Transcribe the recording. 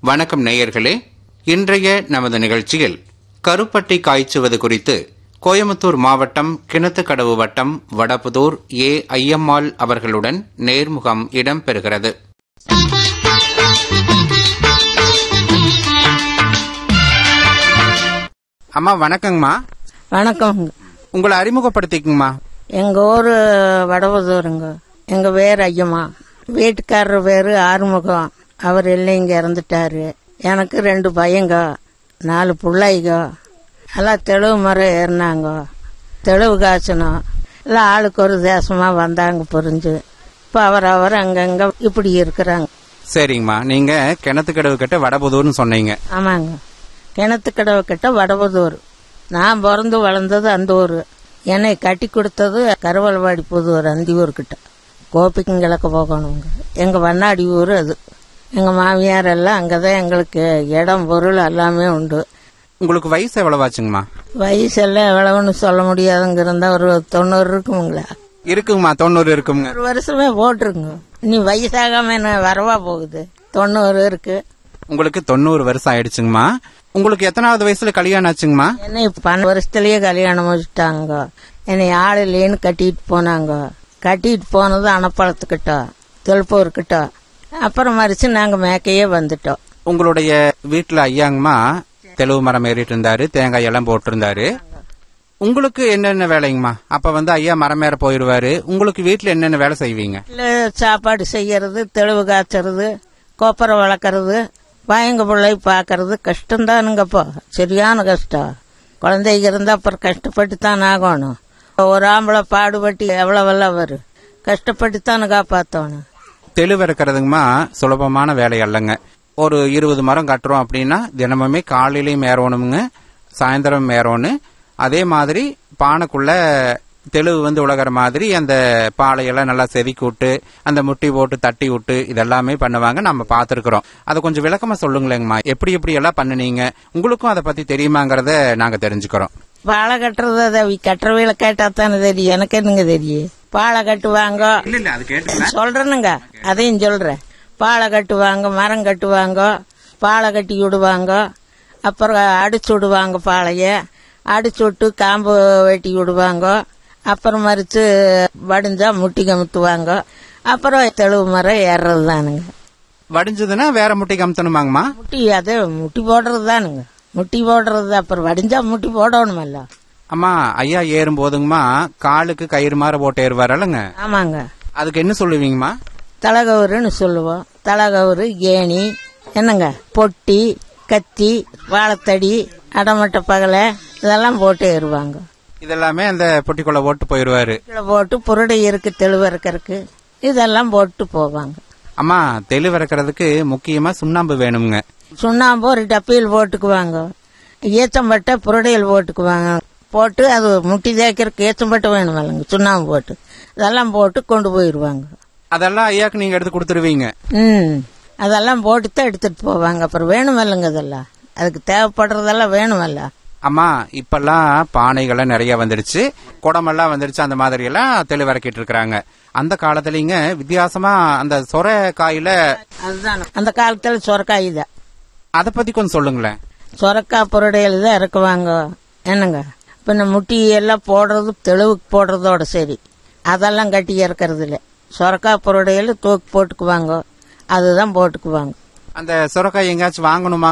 வணக்கம் நேயர்களே இன்றைய நமது நிகழ்ச்சியில் கருப்பட்டி காய்ச்சுவது குறித்து கோயமுத்தூர் மாவட்டம் கிணத்துக்கடவு வட்டம் வடபுதூர் ஏ ஐயம்மாள் அவர்களுடன் நேர்முகம் இடம்பெறுகிறது அம்மா வணக்கங்கம்மா வணக்கம் உங்களை அறிமுகப்படுத்திக்குங்கம்மா எங்க ஊரு வடவதூருங்க எங்க பேர் ஐயம்மா வீட்டுக்காரர் பேரு ஆறுமுகம் அவர் இல்லை இங்க இறந்துட்டாரு எனக்கு ரெண்டு பையங்க நாலு பிள்ளைங்க எல்லாம் தெளிவு மரம் ஏறினாங்க தெளிவு காய்ச்சணும் எல்லாம் ஆளுக்கு ஒரு தேசமா வந்தாங்க புரிஞ்சு இப்போ அவர் அவர் அங்கங்க இப்படி இருக்கிறாங்க சரிங்கம்மா நீங்க கிணத்துக்கடவு கிட்ட வடபுதூர்னு சொன்னீங்க ஆமாங்க கிணத்துக்கடவை கிட்ட வடபுதூர் நான் பிறந்து வளர்ந்தது அந்த ஊர் என்னை கட்டி கொடுத்தது கருவல்வாடி புதூர் அந்த ஊர்கிட்ட கோபிக்கும் கிழக்கு போகணுங்க எங்கள் வண்ணாடி ஊர் அது எங்கள் மாமியார் எல்லாம் அங்கே தான் எங்களுக்கு இடம் பொருள் எல்லாமே உண்டு உங்களுக்கு வயசு எவ்வளவாச்சுங்கம்மா வயசெல்லாம் எவ்வளவுன்னு சொல்ல முடியாதுங்க இருந்தால் ஒரு தொண்ணூறு இருக்குங்களா இருக்குங்கம்மா தொண்ணூறு இருக்குங்க ஒரு வருஷமே போட்டுருங்க இனி வயசாகாம என்ன வரவா போகுது தொண்ணூறு இருக்கு உங்களுக்கு தொண்ணூறு வருஷம் ஆயிடுச்சுங்கம்மா உங்களுக்கு எத்தனாவது வயசுல கல்யாணம் ஆச்சுங்கம்மா என்னை பன்னெண்டு வருஷத்துலயே கல்யாணம் முடிச்சிட்டாங்க என்னை ஆள் இல்லைன்னு கட்டிட்டு போனாங்க கட்டிட்டு போனது அணப்பழத்துக்கிட்ட திருப்பூர்கிட்ட அப்புறம் மறிச்சு நாங்க மேக்கையே வந்துட்டோம் உங்களுடைய வீட்டுல ஐயாங்கம்மா தெளிவு மரம் ஏறிட்டு இருந்தாரு தேங்காய் எல்லாம் போட்டிருந்தாரு உங்களுக்கு என்னென்ன வேலைங்கம்மா அப்ப வந்து ஐயா மரம் ஏற போயிருவாரு உங்களுக்கு வீட்டுல என்னென்ன வேலை செய்வீங்க இல்ல சாப்பாடு செய்யறது தெளிவு காய்ச்சறது கொப்பரை வளர்க்கறது பயங்க பிள்ளை பார்க்கறது கஷ்டம்தானுங்கப்பா சரியான கஷ்டம் குழந்தைங்க இருந்தா அப்புறம் கஷ்டப்பட்டு தான் ஆகணும் ஒரு ஆம்பளை பாடுபட்டு எவ்வளவெல்லாம் வரும் கஷ்டப்பட்டு தானே காப்பாற்றணும் தெளிவு இருக்கிறதுங்கம்மா சுலபமான வேலை அல்லங்க ஒரு இருபது மரம் கட்டுறோம் அப்படின்னா தினமுமே காலையிலயும் ஏறணுமுங்க சாயந்தரம் ஏறணும் அதே மாதிரி பானைக்குள்ள தெளிவு வந்து உலகிற மாதிரி அந்த பாலையெல்லாம் நல்லா செதுக்கி விட்டு அந்த முட்டி போட்டு தட்டி விட்டு இதெல்லாமே பண்ணுவாங்க நம்ம பார்த்துருக்குறோம் அதை கொஞ்சம் விளக்கமா சொல்லுங்களேங்கம்மா எப்படி எப்படி எல்லாம் பண்ணுனீங்க உங்களுக்கும் அதை பத்தி தெரியுமாங்கிறத நாங்க தெரிஞ்சுக்கிறோம் பாலை கட்டுறது அதை கட்டுறவையில கேட்டா தானே தெரியும் எனக்கு என்னங்க தெரியும் பாலை கட்டுவாங்க இல்ல இல்ல அது கேட்டுக்கல சொல்றேனுங்க அதையும் சொல்றேன் பாலை கட்டுவாங்க மரம் கட்டுவாங்க பாலை கட்டி விடுவாங்க அப்புறம் அடிச்சு விடுவாங்க பாளைய அடிச்சு விட்டு காம்பு வெட்டி விடுவாங்க அப்புறம் மறிச்சு வடிஞ்சா முட்டி கமுத்துவாங்க அப்புறம் தெளிவு மரம் ஏறுறது தானுங்க வடிஞ்சதுன்னா வேற முட்டி கமுத்தணுமாங்கம்மா முட்டி அது முட்டி போடுறது தானுங்க முட்டி போடுறது அப்புறம் வடிஞ்சா முட்டி போடணுமல்ல அம்மா ஐயா ஏறும் போதுங்கம்மா காலுக்கு கயிறு மாற போட்டு ஏறுவாரல்லங்க ஆமாங்க அதுக்கு என்ன சொல்லுவீங்கம்மா தலகவுருன்னு சொல்லுவோம் தலகவுரு ஏணி என்னங்க பொட்டி கத்தி வாழைத்தடி அடமட்ட பகலை இதெல்லாம் போட்டு ஏறுவாங்க இதெல்லாமே அந்த பொட்டிக்குள்ள போட்டு போயிருவாரு இதில் போட்டு புரடை இருக்கு தெளிவு இருக்கறதுக்கு இதெல்லாம் போட்டு போவாங்க அம்மா தெளிவு இறக்கிறதுக்கு முக்கியமா சுண்ணாம்பு வேணுங்க சுண்ணாம்பு ஒரு டப்பியில் போட்டுக்குவாங்க ஈச்சம்பட்டை புரடையில் போட்டுக்குவாங்க போட்டு அது முட்டி தேய்க்கிறதுக்கு ஈச்சம்பட்டை வேணும் இல்லைங்க சுண்ணாம்பு போட்டு இதெல்லாம் போட்டு கொண்டு போயிடுவாங்க அதெல்லாம் ஐயாக்கு நீங்க எடுத்து கொடுத்துருவீங்க ம் அதெல்லாம் போட்டு தான் எடுத்துட்டு போவாங்க அப்புறம் வேணுமல்லங்க இதெல்லாம் அதுக்கு தேவைப்படுறதெல்லாம் வேணுமல்ல அம்மா இப்பெல்லாம் பானைகள்லாம் நிறைய வந்துடுச்சு குடமெல்லாம் வந்துடுச்சு அந்த மாதிரி எல்லாம் தெளிவு இறக்கிட்டு இருக்கிறாங்க அந்த காலத்துலங்க வித்தியாசமா அந்த சொர காயில அதுதான் அந்த காலத்துல சொரக்காய் தான் அதை பத்தி கொஞ்சம் சொல்லுங்களேன் சொரக்காய் புரடையில் தான் இறக்குவாங்க என்னங்க பின்ன முட்டி எல்லாம் போடுறது தெளிவுக்கு போடுறதோட சரி அதெல்லாம் கட்டி இறக்கறது இல்லை சொரக்காய் புரடையில் தூக்கி போட்டுக்குவாங்க அதுதான் போட்டுக்குவாங்க அந்த சுரக்காய் எங்கேயாச்சும் வாங்கணுமா